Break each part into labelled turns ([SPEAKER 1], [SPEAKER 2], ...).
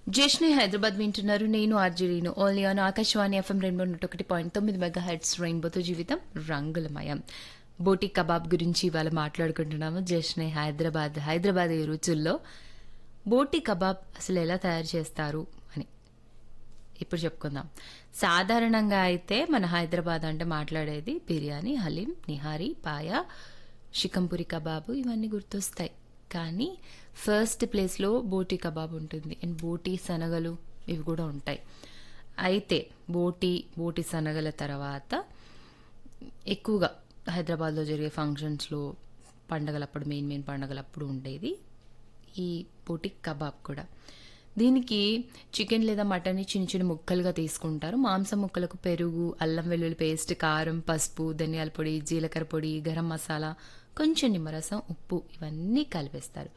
[SPEAKER 1] జేష్ని హైదరాబాద్ వింటున్నారు నేను ఆర్జరీను ఓన్లీ ఆన్ ఆకాశవాణి ఎఫ్ఎం రెండు నూట ఒకటి పాయింట్ తొమ్మిది మెగా హెడ్స్ రెయిన్బోతో జీవితం రంగులమయం బోటి కబాబ్ గురించి ఇవాళ మాట్లాడుకుంటున్నాము జేష్ని హైదరాబాద్ హైదరాబాద్ ఈ రుచుల్లో బోటి కబాబ్ అసలు ఎలా తయారు చేస్తారు అని ఇప్పుడు చెప్పుకుందాం సాధారణంగా అయితే మన హైదరాబాద్ అంటే మాట్లాడేది బిర్యానీ హలీం నిహారీ పాయ షికంపురి కబాబు ఇవన్నీ గుర్తొస్తాయి కానీ ఫస్ట్ ప్లేస్లో బోటి కబాబ్ ఉంటుంది అండ్ బోటి శనగలు ఇవి కూడా ఉంటాయి అయితే బోటి బోటి శనగల తర్వాత ఎక్కువగా హైదరాబాద్లో జరిగే ఫంక్షన్స్లో పండగలప్పుడు మెయిన్ మెయిన్ పండగలప్పుడు ఉండేది ఈ బోటి కబాబ్ కూడా దీనికి చికెన్ లేదా మటన్ని చిన్న చిన్న ముక్కలుగా తీసుకుంటారు మాంసం ముక్కలకు పెరుగు అల్లం వెల్లుల్లి పేస్ట్ కారం పసుపు ధనియాల పొడి జీలకర్ర పొడి గరం మసాలా కొంచెం నిమ్మరసం ఉప్పు ఇవన్నీ కలిపేస్తారు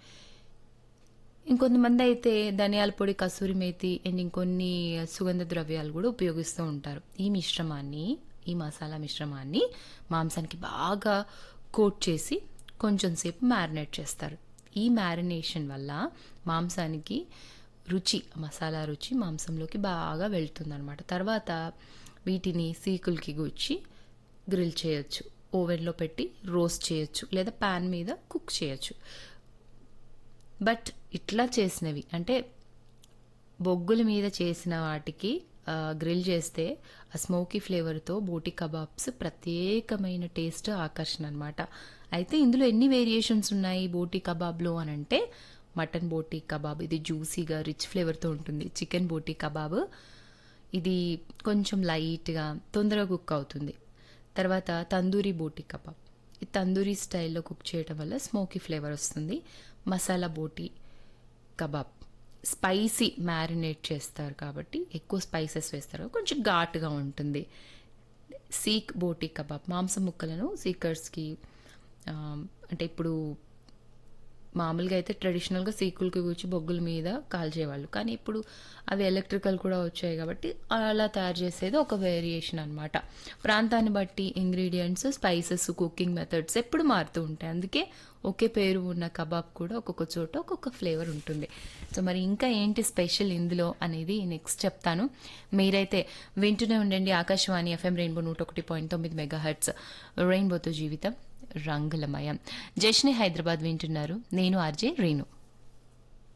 [SPEAKER 1] ఇంకొంతమంది అయితే ధనియాల పొడి కసూరి మేతి అండ్ ఇంకొన్ని సుగంధ ద్రవ్యాలు కూడా ఉపయోగిస్తూ ఉంటారు ఈ మిశ్రమాన్ని ఈ మసాలా మిశ్రమాన్ని మాంసానికి బాగా కోట్ చేసి కొంచెం సేపు మ్యారినేట్ చేస్తారు ఈ మ్యారినేషన్ వల్ల మాంసానికి రుచి మసాలా రుచి మాంసంలోకి బాగా వెళ్తుందన్నమాట తర్వాత వీటిని సీకులకి గుచ్చి గ్రిల్ చేయొచ్చు ఓవెన్లో పెట్టి రోస్ట్ చేయొచ్చు లేదా ప్యాన్ మీద కుక్ చేయొచ్చు బట్ ఇట్లా చేసినవి అంటే బొగ్గుల మీద చేసిన వాటికి ఆ, గ్రిల్ చేస్తే ఆ స్మోకీ ఫ్లేవర్తో బోటి కబాబ్స్ ప్రత్యేకమైన టేస్ట్ ఆకర్షణ అనమాట అయితే ఇందులో ఎన్ని వేరియేషన్స్ ఉన్నాయి బోటి కబాబ్లో అని అంటే మటన్ బోటి కబాబ్ ఇది జ్యూసీగా రిచ్ ఫ్లేవర్తో ఉంటుంది చికెన్ బోటి కబాబ్ ఇది కొంచెం లైట్గా తొందరగా కుక్ అవుతుంది తర్వాత తందూరి బోటి కబాబ్ ఈ తందూరి స్టైల్లో కుక్ చేయడం వల్ల స్మోకీ ఫ్లేవర్ వస్తుంది మసాలా బోటి కబాబ్ స్పైసీ మ్యారినేట్ చేస్తారు కాబట్టి ఎక్కువ స్పైసెస్ వేస్తారు కొంచెం ఘాటుగా ఉంటుంది సీక్ బోటి కబాబ్ మాంసం ముక్కలను సీకర్స్కి ఆ, అంటే ఇప్పుడు మామూలుగా అయితే ట్రెడిషనల్గా సీకులకి కూర్చి బొగ్గుల మీద కాల్చేవాళ్ళు కానీ ఇప్పుడు అవి ఎలక్ట్రికల్ కూడా వచ్చాయి కాబట్టి అలా తయారు చేసేది ఒక వేరియేషన్ అనమాట ప్రాంతాన్ని బట్టి ఇంగ్రీడియంట్స్ స్పైసెస్ కుకింగ్ మెథడ్స్ ఎప్పుడు మారుతూ ఉంటాయి అందుకే ఒకే పేరు ఉన్న కబాబ్ కూడా ఒక్కొక్క చోట ఒక్కొక్క ఫ్లేవర్ ఉంటుంది సో మరి ఇంకా ఏంటి స్పెషల్ ఇందులో అనేది నెక్స్ట్ చెప్తాను మీరైతే వింటూనే ఉండండి ఆకాశవాణి ఎఫ్ఎం రెయిన్బో నూట ఒకటి పాయింట్ తొమ్మిది మెగా హెడ్స్ రెయిన్బోతో జీవితం రంగులమయం జష్ని హైదరాబాద్ వింటున్నారు నేను ఆర్జే రేణు